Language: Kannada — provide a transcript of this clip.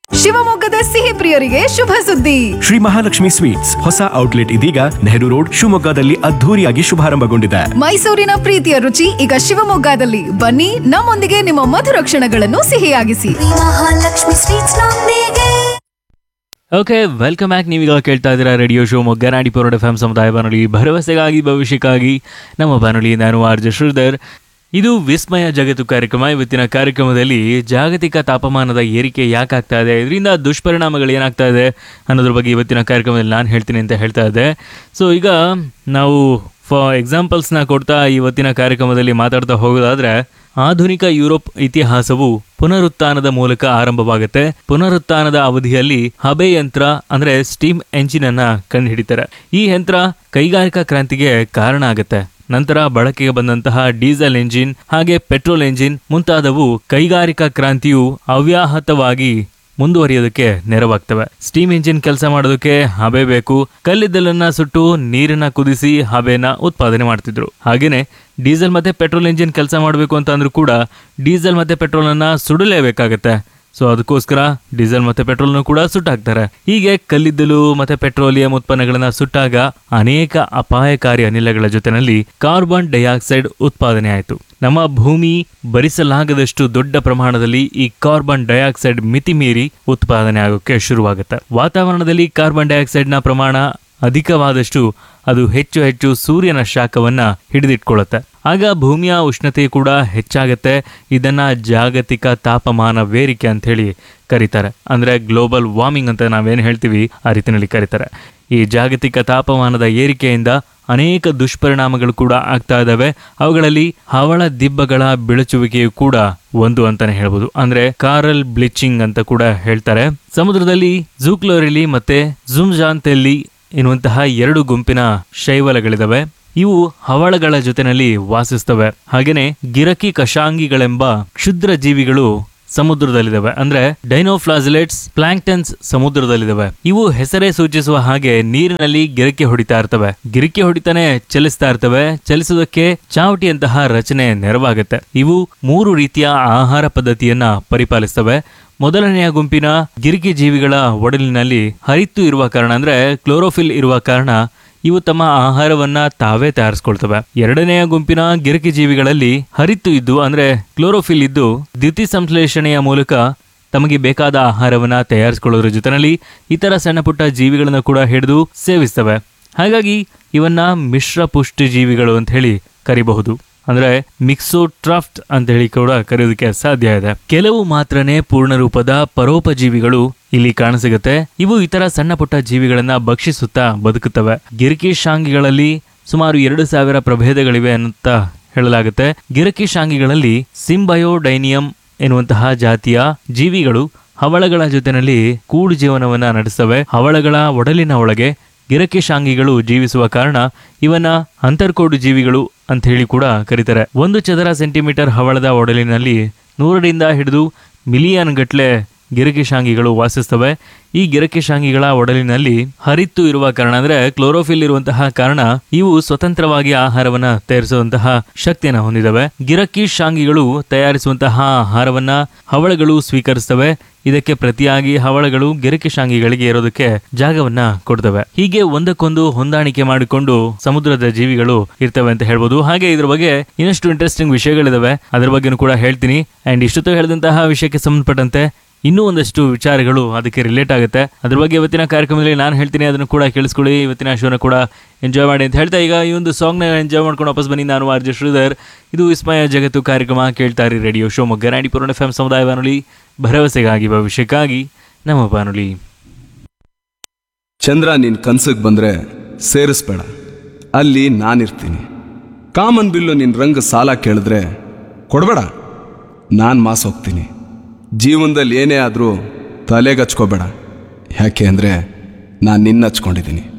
ಶಿವಮೊಗ್ಗದ ಸಿಹಿ ಪ್ರಿಯರಿಗೆ ಶುಭ ಸುದ್ದಿ ಶ್ರೀ ಮಹಾಲಕ್ಷ್ಮಿ ಸ್ವೀಟ್ಸ್ ಹೊಸ ಔಟ್ಲೆಟ್ ಇದೀಗ ನೆಹರು ರೋಡ್ ಶಿವಮೊಗ್ಗದಲ್ಲಿ ಅದ್ಧೂರಿಯಾಗಿ ಶುಭಾರಂಭಗೊಂಡಿದೆ ಮೈಸೂರಿನ ಪ್ರೀತಿಯ ರುಚಿ ಈಗ ಶಿವಮೊಗ್ಗದಲ್ಲಿ ಬನ್ನಿ ನಮ್ಮೊಂದಿಗೆ ನಿಮ್ಮ ಮಧುರ ಕ್ಷಣಗಳನ್ನು ಸಿಹಿಯಾಗಿಸಿ ಮಹಾಲಕ್ಷ್ಮಿ ಸ್ವೀಟ್ಸ್ ನೊಂದಿಗೆ ಓಕೆ ವೆಲ್ಕಮ್ ಬ್ಯಾಕ್ ನೀವೀಗ ಕೇಳ್ತಾ ಇದ್ದೀರಾ ರೇಡಿಯೋ ಶೋ ಮೊಗ್ಗನಾಡಿ ಪೌರಡ್ ಎಫ್ ಎಂ ಸಮುದಾಯ ಬಾನುಲಿ ಭರವಸೆಗಾಗಿ ಭವಿಷ್ಯಕ್ಕಾಗಿ ನಮ್ಮ ಬಾನುಲಿ ನಾನು ಆರ್ ಜೆ ಶ್ರೀಧರ್ ಇದು ವಿಸ್ಮಯ ಜಗತ್ತು ಕಾರ್ಯಕ್ರಮ ಇವತ್ತಿನ ಕಾರ್ಯಕ್ರಮದಲ್ಲಿ ಜಾಗತಿಕ ತಾಪಮಾನದ ಏರಿಕೆ ಯಾಕಾಗ್ತಾ ಇದೆ ಇದರಿಂದ ದುಷ್ಪರಿಣಾಮಗಳು ಏನಾಗ್ತಾ ಇದೆ ಅನ್ನೋದ್ರ ಬಗ್ಗೆ ಇವತ್ತಿನ ಕಾರ್ಯಕ್ರಮದಲ್ಲಿ ನಾನು ಹೇಳ್ತೀನಿ ಅಂತ ಹೇಳ್ತಾ ಇದ್ದೆ ಸೊ ಈಗ ನಾವು ಫಾರ್ ಎಕ್ಸಾಂಪಲ್ಸ್ನ ಕೊಡ್ತಾ ಇವತ್ತಿನ ಕಾರ್ಯಕ್ರಮದಲ್ಲಿ ಮಾತಾಡ್ತಾ ಹೋಗೋದಾದ್ರೆ ಆಧುನಿಕ ಯುರೋಪ್ ಇತಿಹಾಸವು ಪುನರುತ್ಥಾನದ ಮೂಲಕ ಆರಂಭವಾಗುತ್ತೆ ಪುನರುತ್ಥಾನದ ಅವಧಿಯಲ್ಲಿ ಹಬೆ ಯಂತ್ರ ಅಂದ್ರೆ ಸ್ಟೀಮ್ ಎಂಜಿನ್ ಅನ್ನ ಕಂಡುಹಿಡಿತಾರೆ ಈ ಯಂತ್ರ ಕೈಗಾರಿಕಾ ಕ್ರಾಂತಿಗೆ ಕಾರಣ ಆಗುತ್ತೆ ನಂತರ ಬಳಕೆಗೆ ಬಂದಂತಹ ಡೀಸೆಲ್ ಎಂಜಿನ್ ಹಾಗೆ ಪೆಟ್ರೋಲ್ ಎಂಜಿನ್ ಮುಂತಾದವು ಕೈಗಾರಿಕಾ ಕ್ರಾಂತಿಯು ಅವ್ಯಾಹತವಾಗಿ ಮುಂದುವರಿಯೋದಕ್ಕೆ ನೆರವಾಗ್ತವೆ ಸ್ಟೀಮ್ ಇಂಜಿನ್ ಕೆಲಸ ಮಾಡೋದಕ್ಕೆ ಹಬೆ ಬೇಕು ಕಲ್ಲಿದ್ದಲನ್ನ ಸುಟ್ಟು ನೀರನ್ನ ಕುದಿಸಿ ಹಬೆನ ಉತ್ಪಾದನೆ ಮಾಡ್ತಿದ್ರು ಹಾಗೇನೆ ಡೀಸೆಲ್ ಮತ್ತೆ ಪೆಟ್ರೋಲ್ ಇಂಜಿನ್ ಕೆಲಸ ಮಾಡಬೇಕು ಅಂತ ಅಂದ್ರೂ ಕೂಡ ಡೀಸೆಲ್ ಮತ್ತೆ ಪೆಟ್ರೋಲ್ ಅನ್ನ ಸುಡಲೇಬೇಕಾಗತ್ತೆ ಸೊ ಅದಕ್ಕೋಸ್ಕರ ಡೀಸೆಲ್ ಮತ್ತೆ ಪೆಟ್ರೋಲ್ನು ಕೂಡ ಸುಟ್ಟಾಕ್ತಾರೆ ಹೀಗೆ ಕಲ್ಲಿದ್ದಲು ಮತ್ತೆ ಪೆಟ್ರೋಲಿಯಂ ಉತ್ಪನ್ನಗಳನ್ನ ಸುಟ್ಟಾಗ ಅನೇಕ ಅಪಾಯಕಾರಿ ಅನಿಲಗಳ ಜೊತೆನಲ್ಲಿ ಕಾರ್ಬನ್ ಡೈಆಕ್ಸೈಡ್ ಉತ್ಪಾದನೆ ಆಯಿತು ನಮ್ಮ ಭೂಮಿ ಭರಿಸಲಾಗದಷ್ಟು ದೊಡ್ಡ ಪ್ರಮಾಣದಲ್ಲಿ ಈ ಕಾರ್ಬನ್ ಡೈಆಕ್ಸೈಡ್ ಮಿತಿ ಮೀರಿ ಉತ್ಪಾದನೆ ಆಗೋಕೆ ಶುರುವಾಗುತ್ತೆ ವಾತಾವರಣದಲ್ಲಿ ಕಾರ್ಬನ್ ಡೈಆಕ್ಸೈಡ್ ನ ಪ್ರಮಾಣ ಅಧಿಕವಾದಷ್ಟು ಅದು ಹೆಚ್ಚು ಹೆಚ್ಚು ಸೂರ್ಯನ ಶಾಖವನ್ನ ಹಿಡಿದಿಟ್ಕೊಳ್ಳುತ್ತೆ ಆಗ ಭೂಮಿಯ ಉಷ್ಣತೆ ಕೂಡ ಹೆಚ್ಚಾಗತ್ತೆ ಇದನ್ನ ಜಾಗತಿಕ ತಾಪಮಾನವೇರಿಕೆ ಅಂತ ಹೇಳಿ ಕರೀತಾರೆ ಅಂದ್ರೆ ಗ್ಲೋಬಲ್ ವಾರ್ಮಿಂಗ್ ಅಂತ ನಾವೇನು ಹೇಳ್ತೀವಿ ಆ ರೀತಿಯಲ್ಲಿ ಕರೀತಾರೆ ಈ ಜಾಗತಿಕ ತಾಪಮಾನದ ಏರಿಕೆಯಿಂದ ಅನೇಕ ದುಷ್ಪರಿಣಾಮಗಳು ಕೂಡ ಆಗ್ತಾ ಇದ್ದಾವೆ ಅವುಗಳಲ್ಲಿ ಹವಳ ದಿಬ್ಬಗಳ ಬೆಳಚುವಿಕೆಯು ಕೂಡ ಒಂದು ಅಂತಾನೆ ಹೇಳ್ಬೋದು ಅಂದ್ರೆ ಕಾರಲ್ ಬ್ಲೀಚಿಂಗ್ ಅಂತ ಕೂಡ ಹೇಳ್ತಾರೆ ಸಮುದ್ರದಲ್ಲಿ ಜೂಕ್ಲೋರಿಲಿ ಮತ್ತೆ ಜುಮ್ಜಾಂತೆಲ್ಲಿ ಎನ್ನುವಂತಹ ಎರಡು ಗುಂಪಿನ ಶೈವಲಗಳಿದಾವೆ ಇವು ಹವಳಗಳ ಜೊತೆನಲ್ಲಿ ವಾಸಿಸ್ತವೆ ಹಾಗೇನೆ ಗಿರಕಿ ಕಶಾಂಗಿಗಳೆಂಬ ಕ್ಷುದ್ರ ಜೀವಿಗಳು ಸಮುದ್ರದಲ್ಲಿದ್ದಾವೆ ಅಂದ್ರೆ ಡೈನೋಫ್ಲಾಜಿಲೇಟ್ಸ್ ಪ್ಲಾಂಕ್ಟನ್ಸ್ ಸಮುದ್ರದಲ್ಲಿದ್ದಾವೆ ಇವು ಹೆಸರೇ ಸೂಚಿಸುವ ಹಾಗೆ ನೀರಿನಲ್ಲಿ ಗಿರಕಿ ಹೊಡಿತಾ ಇರ್ತವೆ ಗಿರಕಿ ಹೊಡಿತಾನೆ ಚಲಿಸ್ತಾ ಇರ್ತವೆ ಚಲಿಸೋದಕ್ಕೆ ಚಾವಟಿಯಂತಹ ರಚನೆ ನೆರವಾಗುತ್ತೆ ಇವು ಮೂರು ರೀತಿಯ ಆಹಾರ ಪದ್ಧತಿಯನ್ನ ಪರಿಪಾಲಿಸ್ತವೆ ಮೊದಲನೆಯ ಗುಂಪಿನ ಗಿರಿಕಿ ಜೀವಿಗಳ ಒಡಲಿನಲ್ಲಿ ಹರಿತ್ತು ಇರುವ ಕಾರಣ ಅಂದ್ರೆ ಕ್ಲೋರೋಫಿಲ್ ಇರುವ ಕಾರಣ ಇವು ತಮ್ಮ ಆಹಾರವನ್ನ ತಾವೇ ತಯಾರಿಸ್ಕೊಳ್ತವೆ ಎರಡನೆಯ ಗುಂಪಿನ ಗಿರಕಿ ಜೀವಿಗಳಲ್ಲಿ ಹರಿತ್ತು ಇದ್ದು ಅಂದ್ರೆ ಕ್ಲೋರೋಫಿಲ್ ಇದ್ದು ದ್ಯುತಿ ಸಂಶ್ಲೇಷಣೆಯ ಮೂಲಕ ತಮಗೆ ಬೇಕಾದ ಆಹಾರವನ್ನ ತಯಾರಿಸಿಕೊಳ್ಳೋದ್ರ ಜೊತೆನಲ್ಲಿ ಇತರ ಸಣ್ಣ ಪುಟ್ಟ ಜೀವಿಗಳನ್ನು ಕೂಡ ಹಿಡಿದು ಸೇವಿಸ್ತವೆ ಹಾಗಾಗಿ ಇವನ್ನ ಮಿಶ್ರ ಪುಷ್ಟಿ ಜೀವಿಗಳು ಅಂತ ಹೇಳಿ ಕರಿಬಹುದು ಅಂದ್ರೆ ಮಿಕ್ಸೋಟ್ರಾಫ್ಟ್ ಅಂತ ಹೇಳಿ ಕೂಡ ಕರೆಯೋದಕ್ಕೆ ಸಾಧ್ಯ ಇದೆ ಕೆಲವು ಮಾತ್ರನೇ ಪೂರ್ಣ ರೂಪದ ಪರೋಪಜೀವಿಗಳು ಇಲ್ಲಿ ಕಾಣಸಿಗುತ್ತೆ ಇವು ಇತರ ಸಣ್ಣ ಪುಟ್ಟ ಜೀವಿಗಳನ್ನ ಭಕ್ಷಿಸುತ್ತಾ ಬದುಕುತ್ತವೆ ಗಿರಿಕಿ ಶಾಂಗಿಗಳಲ್ಲಿ ಸುಮಾರು ಎರಡು ಸಾವಿರ ಪ್ರಭೇದಗಳಿವೆ ಅಂತ ಹೇಳಲಾಗುತ್ತೆ ಗಿರಕಿ ಶಾಂಗಿಗಳಲ್ಲಿ ಸಿಂಬಯೋಡೈನಿಯಂ ಎನ್ನುವಂತಹ ಜಾತಿಯ ಜೀವಿಗಳು ಹವಳಗಳ ಜೊತೆನಲ್ಲಿ ಕೂಡು ಜೀವನವನ್ನ ನಡೆಸ್ತವೆ ಹವಳಗಳ ಒಡಲಿನ ಒಳಗೆ ಗಿರಕಿ ಶಾಂಗಿಗಳು ಜೀವಿಸುವ ಕಾರಣ ಇವನ್ನ ಅಂತರ್ಕೋಡು ಜೀವಿಗಳು ಅಂತ ಹೇಳಿ ಕೂಡ ಕರೀತಾರೆ ಒಂದು ಚದರ ಸೆಂಟಿಮೀಟರ್ ಹವಳದ ಒಡಲಿನಲ್ಲಿ ನೂರರಿಂದ ಹಿಡಿದು ಮಿಲಿಯನ್ ಗಟ್ಲೆ ಗಿರಕಿಶಾಂಗಿಗಳು ವಾಸಿಸ್ತವೆ ಈ ಗಿರಕಿಶಾಂಗಿಗಳ ಒಡಲಿನಲ್ಲಿ ಹರಿತ್ತು ಇರುವ ಕಾರಣ ಅಂದ್ರೆ ಕ್ಲೋರೋಫಿಲ್ ಇರುವಂತಹ ಕಾರಣ ಇವು ಸ್ವತಂತ್ರವಾಗಿ ಆಹಾರವನ್ನ ತಯಾರಿಸುವಂತಹ ಶಕ್ತಿಯನ್ನು ಹೊಂದಿದವೆ ಗಿರಕಿ ಶಾಂಗಿಗಳು ತಯಾರಿಸುವಂತಹ ಆಹಾರವನ್ನ ಹವಳಗಳು ಸ್ವೀಕರಿಸ್ತವೆ ಇದಕ್ಕೆ ಪ್ರತಿಯಾಗಿ ಹವಳಗಳು ಗಿರಕಿ ಶಾಂಗಿಗಳಿಗೆ ಇರೋದಕ್ಕೆ ಜಾಗವನ್ನ ಕೊಡ್ತವೆ ಹೀಗೆ ಒಂದಕ್ಕೊಂದು ಹೊಂದಾಣಿಕೆ ಮಾಡಿಕೊಂಡು ಸಮುದ್ರದ ಜೀವಿಗಳು ಇರ್ತವೆ ಅಂತ ಹೇಳ್ಬೋದು ಹಾಗೆ ಇದ್ರ ಬಗ್ಗೆ ಇನ್ನಷ್ಟು ಇಂಟ್ರೆಸ್ಟಿಂಗ್ ವಿಷಯಗಳಿದಾವೆ ಅದ್ರ ಬಗ್ಗೆನೂ ಕೂಡ ಹೇಳ್ತೀನಿ ಅಂಡ್ ಇಷ್ಟೊತ್ತು ಹೇಳಿದಂತಹ ವಿಷಯಕ್ಕೆ ಸಂಬಂಧಪಟ್ಟಂತೆ ಇನ್ನೂ ಒಂದಷ್ಟು ವಿಚಾರಗಳು ಅದಕ್ಕೆ ರಿಲೇಟ್ ಆಗುತ್ತೆ ಅದ್ರ ಬಗ್ಗೆ ಇವತ್ತಿನ ಕಾರ್ಯಕ್ರಮದಲ್ಲಿ ನಾನು ಹೇಳ್ತೀನಿ ಅದನ್ನು ಕೂಡ ಕೇಳಿಸ್ಕೊಳ್ಳಿ ಇವತ್ತಿನ ಶೋನ ಕೂಡ ಎಂಜಾಯ್ ಮಾಡಿ ಅಂತ ಹೇಳ್ತಾ ಈಗ ಈ ಒಂದು ಸಾಂಗ್ನ ಎಂಜಾಯ್ ಮಾಡ್ಕೊಂಡು ವಾಪಸ್ ಬನ್ನಿ ನಾನು ಆರ್ ಜೆ ಶ್ರೀಧರ್ ಇದು ವಿಸ್ಮಯ ಜಗತ್ತು ಕಾರ್ಯಕ್ರಮ ಕೇಳ್ತಾ ಇರಿ ರೇಡಿಯೋ ಶೋ ಮೊಗ್ಗರಾಣಿ ಪೂರ್ಣ ಎಫ್ ಎಂ ಸಮುದಾಯ ಬಾನುಲಿ ಭರವಸೆಗಾಗಿ ಭವಿಷ್ಯಕ್ಕಾಗಿ ನಮ್ಮ ಬಾನುಲಿ ಚಂದ್ರ ನಿನ್ ಕನ್ಸಕ್ ಬಂದ್ರೆ ಸೇರಿಸ್ಬೇಡ ಅಲ್ಲಿ ನಾನಿರ್ತೀನಿ ಕಾಮನ್ ಬಿಲ್ಲು ನಿನ್ ರಂಗ ಸಾಲ ಕೇಳಿದ್ರೆ ಕೊಡ್ಬೇಡ ನಾನು ಮಾಸ್ ಹೋಗ್ತೀನಿ ಜೀವನದಲ್ಲಿ ಏನೇ ಆದರೂ ತಲೆಗಚ್ಕೋಬೇಡ ಯಾಕೆ ಅಂದರೆ ನಾನು ನಿನ್ನ ಹಚ್ಕೊಂಡಿದ್ದೀನಿ